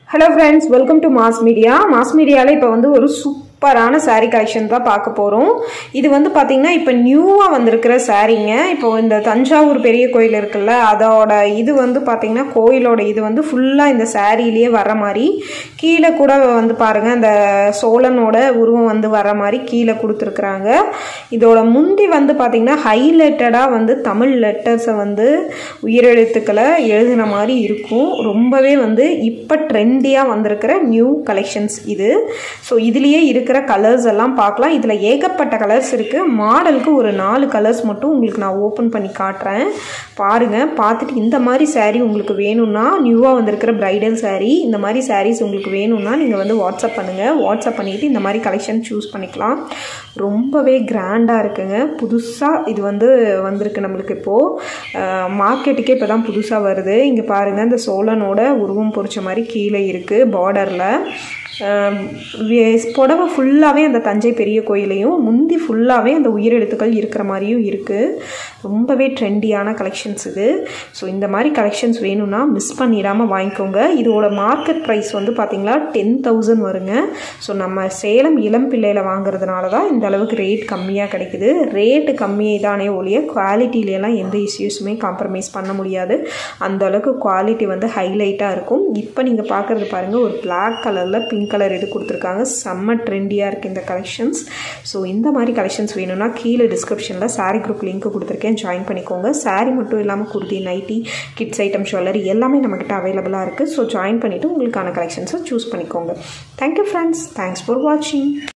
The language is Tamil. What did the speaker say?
hello friends welcome to mass media mass மீடியாவில் இப்போ வந்து ஒரு சூப்பரான saree கலெக்ஷன் தான் பார்க்க போகிறோம் இது வந்து பார்த்திங்கன்னா இப்போ நியூவாக வந்திருக்கிற சாரீங்க இப்போ இந்த தஞ்சாவூர் பெரிய கோயில் இருக்குல்ல அதோட இது வந்து பார்த்திங்கன்னா கோயிலோட இது வந்து ஃபுல்லாக இந்த சாரீலேயே வர மாதிரி கீழே கூட வந்து பாருங்கள் அந்த சோழனோட உருவம் வந்து வர மாதிரி கீழே கொடுத்துருக்குறாங்க இதோட முந்தி வந்து பார்த்திங்கன்னா ஹைலைட்டடாக வந்து தமிழ் லெட்டர்ஸை வந்து உயிரெழுத்துக்களை எழுதின மாதிரி இருக்கும் ரொம்பவே வந்து இப்போ ட்ரெண்டியாக வந்திருக்கிற நியூ கலெக்ஷன்ஸ் இது ஸோ இதுலேயே இருக்கிற கலர்ஸ் எல்லாம் பார்க்கலாம் இதில் ஏகப்பட்ட கலர்ஸ் இருக்குது மாடலுக்கு ஒரு நாலு கலர்ஸ் மட்டும் உங்களுக்கு நான் ஓப்பன் பண்ணி காட்டுறேன் பாருங்கள் பார்த்துட்டு இந்த மாதிரி saree உங்களுக்கு வேணும்னா நியூவாக வந்திருக்கிற பிரைடல் saree இந்த மாதிரி sarees உங்களுக்கு வேணும்னா நீங்கள் வந்து வாட்ஸ்அப் பண்ணுங்கள் வாட்ஸ்அப் பண்ணிவிட்டு இந்த மாதிரி கலெக்ஷன் சூஸ் பண்ணிக்கலாம் ரொம்பவே கிராண்டாக இருக்குங்க புதுசாக இது வந்து வந்திருக்கு நம்மளுக்கு இப்போது மார்க்கெட்டுக்கே இப்போ தான் புதுசாக வருது இங்கே பாருங்கள் இந்த சோழனோட உருவம் பொறிச்ச மாதிரி கீழே இருக்குது பார்டரில் புடவை ஃபுல்லாகவே அந்த தஞ்சை பெரிய கோயிலையும் முந்தி ஃபுல்லாகவே அந்த உயிரெழுத்துக்கள் இருக்கிற மாதிரியும் இருக்குது ரொம்பவே ட்ரெண்டியான கலெக்ஷன்ஸ் இது ஸோ இந்த மாதிரி கலெக்ஷன்ஸ் வேணும்னா மிஸ் பண்ணிடாமல் வாங்கிக்கோங்க இதோட மார்க்கெட் ப்ரைஸ் வந்து பார்த்திங்களா டென் தௌசண்ட் வருங்க ஸோ நம்ம சேலம் இளம் பிள்ளையில் வாங்குறதுனால தான் இந்த அளவுக்கு ரேட் கம்மியாக கிடைக்குது ரேட்டு கம்மியாக தானே ஒழிய குவாலிட்டியிலலாம் எந்த இஷ்யூஸுமே காம்ப்ரமைஸ் பண்ண முடியாது அந்த அளவுக்கு குவாலிட்டி வந்து ஹைலைட்டாக இருக்கும் இப்போ நீங்கள் பார்க்குறது பாருங்கள் ஒரு பிளாக் கலரில் பிங்க் கலர் இது கொடுத்துருக்காங்க செம்ம ட்ரெண்டியாக இருக்குது இந்த கலெக்ஷன்ஸ் ஸோ இந்த மாதிரி கலெக்ஷன்ஸ் வேணும்னா கீழே டிஸ்கிரிப்ஷனில் சாரீ குரூப் லிங்க் கொடுத்துருக்கேன் ஜாயின் பண்ணிக்கோங்க சாரீ மட்டும் இல்லாமல் kurti nighty kids item jewellery எல்லாமே நம்மக்கிட்ட அவைலபிளாக இருக்குது ஸோ ஜாயின் பண்ணிவிட்டு உங்களுக்கான கலெக்ஷன்ஸை சூஸ் பண்ணிக்கோங்க தேங்க்யூ ஃப்ரெண்ட்ஸ் தேங்க்ஸ் ஃபார் வாட்சிங்